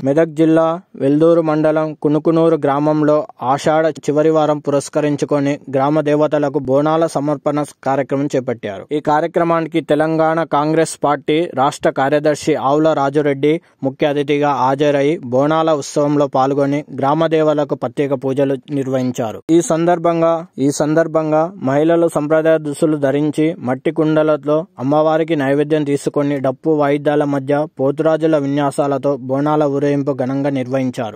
మెదక్ జిల్లా వెల్దూరు మండలం కునుకునూరు గ్రామంలో ఆషాఢ చివరి వారం పురస్కరించుకొని గ్రామ దేవతలకు బోనాల సమర్పణ కార్యక్రమం చేపట్టారు ఈ కార్యక్రమానికి తెలంగాణ కాంగ్రెస్ పార్టీ రాష్ట్ర కార్యదర్శి ఆవుల రాజురెడ్డి ముఖ్య అతిథిగా హాజరై బోనాల ఉత్సవంలో పాల్గొని గ్రామ దేవతలకు ప్రత్యేక పూజలు నిర్వహించారు ఈ సందర్భంగా ఈ సందర్భంగా మహిళలు సంప్రదాయ దుస్తులు ధరించి మట్టి కుండలతో అమ్మవారికి నైవేద్యం తీసుకొని డప్పు వాయిద్యాల మధ్య పోతురాజుల విన్యాసాలతో బోనాల ఊరేగింపు ఘనంగా నిర్వహించారు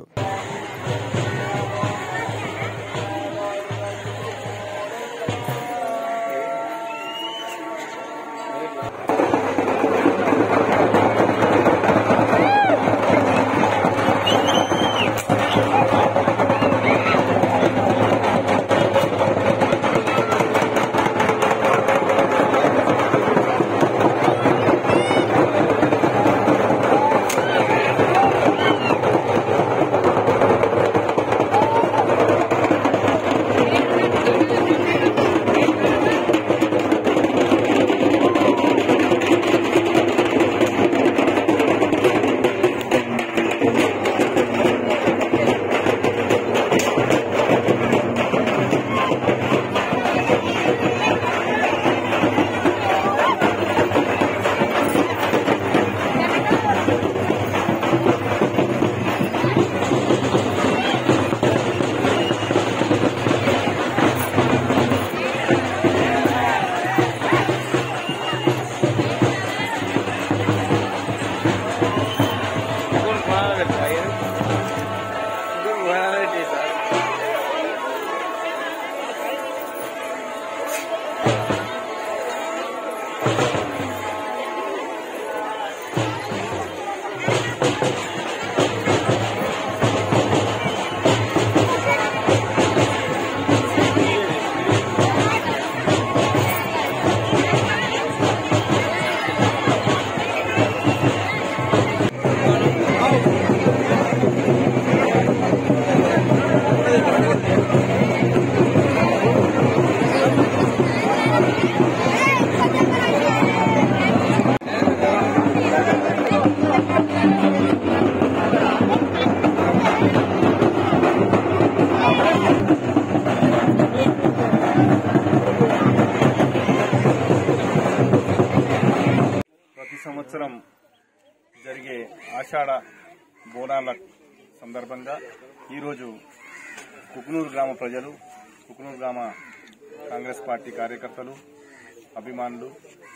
ప్రతి సంవత్సరం జరిగే ఆషాఢ బోనాల సందర్భంగా ఈరోజు కుకునూరు గ్రామ ప్రజలు కుకునూరు గ్రామ కాంగ్రెస్ పార్టీ కార్యకర్తలు అభిమానులు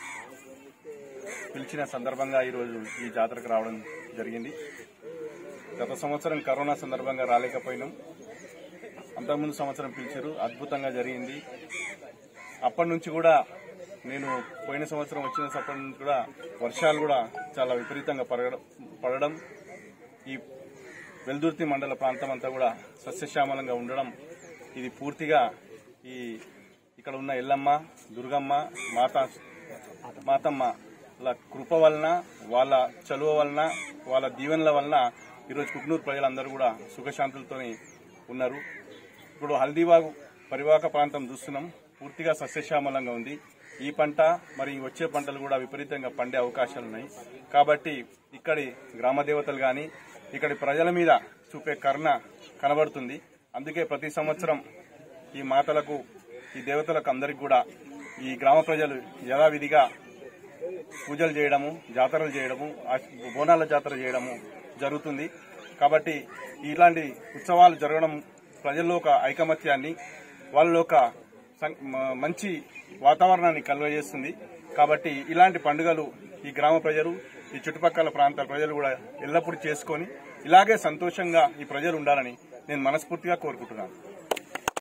పిలిచిన సందర్భంగా ఈరోజు ఈ జాతరకు రావడం జరిగింది గత సంవత్సరం కరోనా సందర్భంగా రాలేకపోయినాం అంతకుముందు సంవత్సరం పిలిచారు అద్భుతంగా జరిగింది అప్పటి నుంచి కూడా నేను పోయిన సంవత్సరం వచ్చిన అప్పటి నుంచి కూడా వర్షాలు కూడా చాలా విపరీతంగా పడడం పడడం ఈ వెల్దుర్తి మండల ప్రాంతం అంతా కూడా సస్యశ్యామలంగా ఉండడం ఇది పూర్తిగా ఈ ఇక్కడ ఉన్న ఎల్లమ్మ దుర్గమ్మ మాత మాతమ్మ వాళ్ళ కృప వలన వాళ్ళ చలువ వలన వాళ్ళ దీవెనల వలన ఈరోజు కుక్నూరు ప్రజలందరూ కూడా సుఖశాంతులతోని ఉన్నారు ఇప్పుడు హల్దీబాగ్ పరివాహక ప్రాంతం చూస్తున్నాం పూర్తిగా సస్యశ్యామలంగా ఉంది ఈ పంట మరి వచ్చే పంటలు కూడా విపరీతంగా పండే అవకాశాలు ఉన్నాయి కాబట్టి ఇక్కడి గ్రామ దేవతలు గాని ఇక్కడి ప్రజల మీద చూపే కరుణ కనబడుతుంది అందుకే ప్రతి సంవత్సరం ఈ మాతలకు ఈ దేవతలకు అందరికి కూడా ఈ గ్రామ ప్రజలు యథావిధిగా పూజలు చేయడము జాతరలు చేయడము ఆ- బోనాల జాతర చేయడము జరుగుతుంది కాబట్టి ఇలాంటి ఉత్సవాలు జరగడం ప్రజల్లో ఒక ఐకమత్యాన్ని వాళ్ళలో ఒక సం- మ- మంచి వాతావరణాన్ని కలుగజేస్తుంది కాబట్టి ఇలాంటి పండుగలు ఈ గ్రామ ప్రజలు ఈ చుట్టుపక్కల ప్రాంతాల ప్రజలు కూడా ఎల్లప్పుడూ చేసుకొని ఇలాగే సంతోషంగా ఈ ప్రజలు ఉండాలని నేను మనస్ఫూర్తిగా కోరుకుంటున్నాను